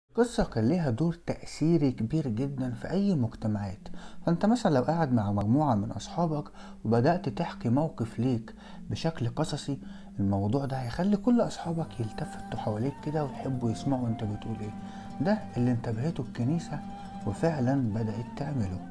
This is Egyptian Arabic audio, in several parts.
القصة كان ليها دور تأثيري كبير جدا في أي مجتمعات فأنت مثلا لو قاعد مع مجموعة من أصحابك وبدأت تحكي موقف ليك بشكل قصصي الموضوع ده هيخلي كل أصحابك يلتفتوا حواليك كده ويحبوا يسمعوا أنت بتقول إيه ده اللي انتبهته الكنيسة وفعلا بدأت تعمله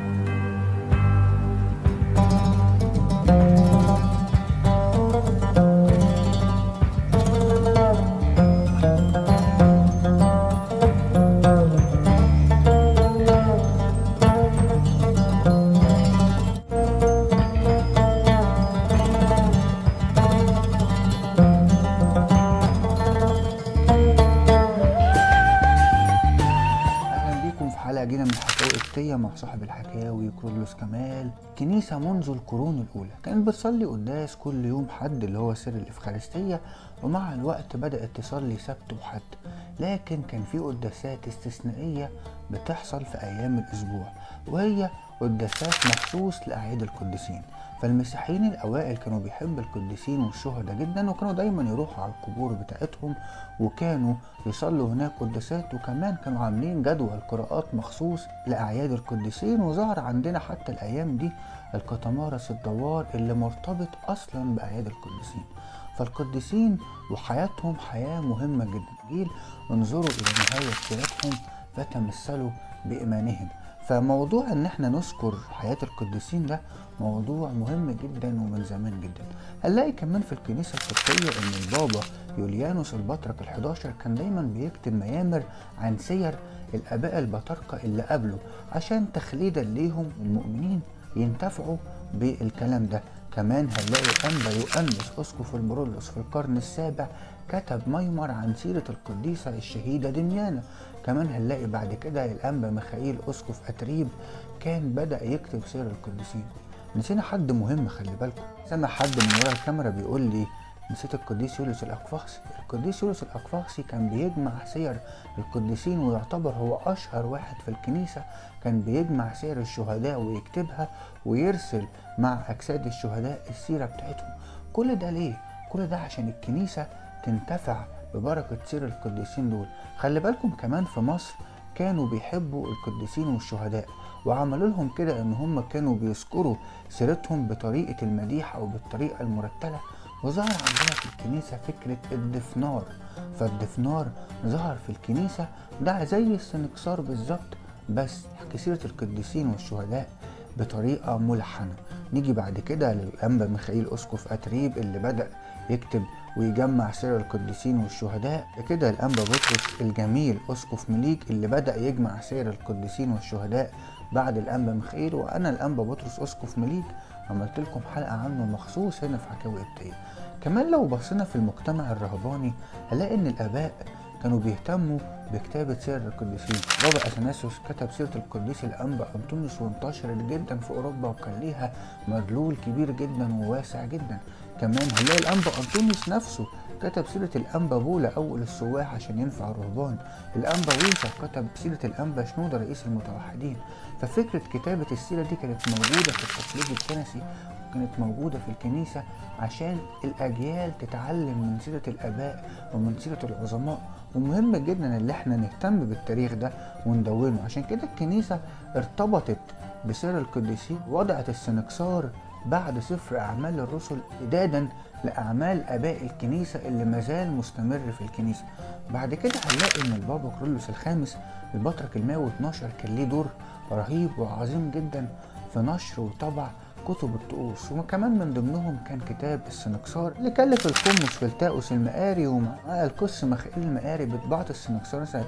اهلا بيكم في حلقه جديده من الحكاوي القبطيه مع صاحب الحكاوي كرولوس كمال كنيسه منذ القرون الاولى كانت بتصلي قداس كل يوم حد اللي هو سر الافخارستيه ومع الوقت بدات تصلي سبت وحد لكن كان في قداسات استثنائيه بتحصل في ايام الاسبوع وهي قداسات مخصوص لاعياد القديسين فالمسيحيين الاوائل كانوا بيحبوا القديسين والشهداء جدا وكانوا دايما يروحوا على القبور بتاعتهم وكانوا يصلوا هناك قداسات وكمان كانوا عاملين جدول قراءات مخصوص لاعياد القديسين وظهر عندنا حتى الايام دي القطمارس الدوار اللي مرتبط اصلا باعياد القديسين فالقديسين وحياتهم حياه مهمه جدا جيل انظروا الى نهايه سيرتهم فتمثلوا بايمانهم فموضوع ان احنا نذكر حياة القديسين ده موضوع مهم جدا ومن زمان جدا هنلاقي كمان في الكنيسة القبطية ان البابا يوليانوس البطرك ال11 كان دايما بيكتب ميامر عن سير الاباء البطاركة اللي قبله عشان تخليدا ليهم المؤمنين ينتفعوا بالكلام ده كمان هنلاقي أنبا يؤنس أسقف المرولوس في القرن السابع كتب ميمر عن سيرة القديسة الشهيدة دميانة كمان هنلاقي بعد كده الأنبا ميخائيل أسقف أتريب كان بدأ يكتب سير القديسين نسينا حد مهم خلي بالكم سمع حد من ورا الكاميرا بيقول لي نسيت القديس يوليوس الأقفاصي القديس يوليوس الأقفاصي كان بيجمع سير القديسين ويعتبر هو أشهر واحد في الكنيسة كان بيجمع سير الشهداء ويكتبها ويرسل مع أجساد الشهداء السيرة بتاعتهم كل ده ليه؟ كل ده عشان الكنيسة تنتفع ببركة سير القديسين دول خلي بالكم كمان في مصر كانوا بيحبوا القديسين والشهداء وعملوا لهم كده ان هم كانوا بيذكروا سيرتهم بطريقة المديح او بالطريقة المرتلة وظهر عندنا في الكنيسة فكرة الدفنار فالدفنار ظهر في الكنيسة ده زي السنكسار بالظبط بس يحكي سيرة القديسين والشهداء بطريقة ملحنة نيجي بعد كده للأنبا ميخائيل أسقف أتريب اللي بدأ يكتب ويجمع سير القديسين والشهداء كده الأنبا بطرس الجميل أسقف مليك اللي بدأ يجمع سير القديسين والشهداء بعد الأنبا ميخائيل وأنا الأنبا بطرس أسقف مليك عملت لكم حلقة عنه مخصوص هنا في حكاوي قبطية كمان لو بصينا في المجتمع الرهباني هنلاقي إن الآباء كانوا بيهتموا بكتابة سير القديسين بابا أثناسيوس كتب سيرة القديس الأنبا أنطونيوس وانتشرت جدا في أوروبا وكان ليها مدلول كبير جدا وواسع جدا كمان هنلاقي الأنبا أنطونيوس نفسه كتب سيرة الأنبا بولا أول السواح عشان ينفع الرهبان الأنبا ويسا كتب سيرة الأنبا شنودة رئيس المتوحدين ففكرة كتابة السيرة دي كانت موجودة في التقليد الكنسي كانت موجودة في الكنيسة عشان الأجيال تتعلم من سيرة الآباء ومن سيرة العظماء ومهم جدا ان احنا نهتم بالتاريخ ده وندونه عشان كده الكنيسة ارتبطت بسير القديسين وضعت السنكسار بعد سفر أعمال الرسل إدادا لأعمال آباء الكنيسة اللي مازال مستمر في الكنيسة بعد كده هنلاقي إن البابا كرولوس الخامس البطرك الماوي 12 كان ليه دور رهيب وعظيم جدا في نشر وطبع كتب الطقوس وكمان من ضمنهم كان كتاب السنكسار اللي كلف القمص فلتاؤس المقاري ومعاه القس مخائيل المقاري بطباعة السنكسار سنة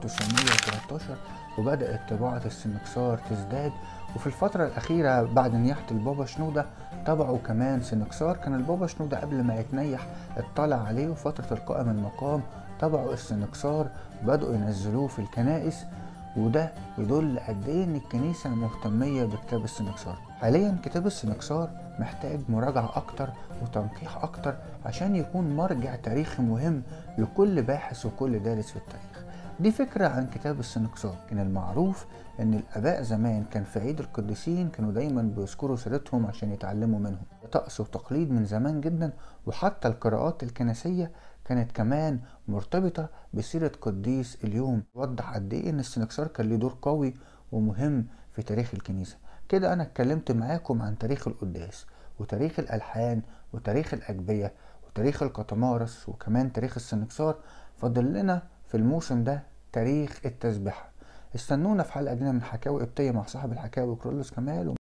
1913 وبدأت طباعة السنكسار تزداد وفي الفترة الأخيرة بعد نياحة البابا شنودة طبعوا كمان سنكسار كان البابا شنودة قبل ما يتنيح اطلع عليه وفترة القائم المقام طبعوا السنكسار وبدأوا ينزلوه في الكنائس وده يدل قد ايه ان الكنيسة مهتمية بكتاب السنكسار حاليا كتاب السنكسار محتاج مراجعة اكتر وتنقيح اكتر عشان يكون مرجع تاريخي مهم لكل باحث وكل دارس في التاريخ دي فكرة عن كتاب السنكسار كان المعروف ان الاباء زمان كان في عيد القديسين كانوا دايما بيذكروا سيرتهم عشان يتعلموا منهم طقس وتقليد من زمان جدا وحتى القراءات الكنسية كانت كمان مرتبطة بسيرة قديس اليوم وضح قد ايه ان السنكسار كان له دور قوي ومهم في تاريخ الكنيسة كده انا اتكلمت معاكم عن تاريخ القداس وتاريخ الالحان وتاريخ الاجبية وتاريخ القطمارس وكمان تاريخ السنكسار فاضل لنا في الموسم ده تاريخ التسبحة استنونا في حلقة جديدة من حكاوي قبطية مع صاحب الحكاوي كرولوس كمال